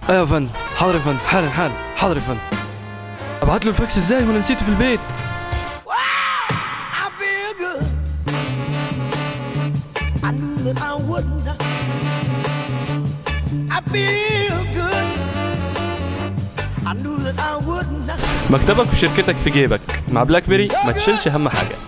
ايوه يا فندم حاضر يا فندم حالا حالا حاضر يا فندم ابعت له الفاكس ازاي وانا نسيته في البيت I feel good. I knew that I wouldn't. I feel good. I knew that I wouldn't. مكتبك وشركتك في جيبك مع بلاك بيري ما تشيلش هم حاجه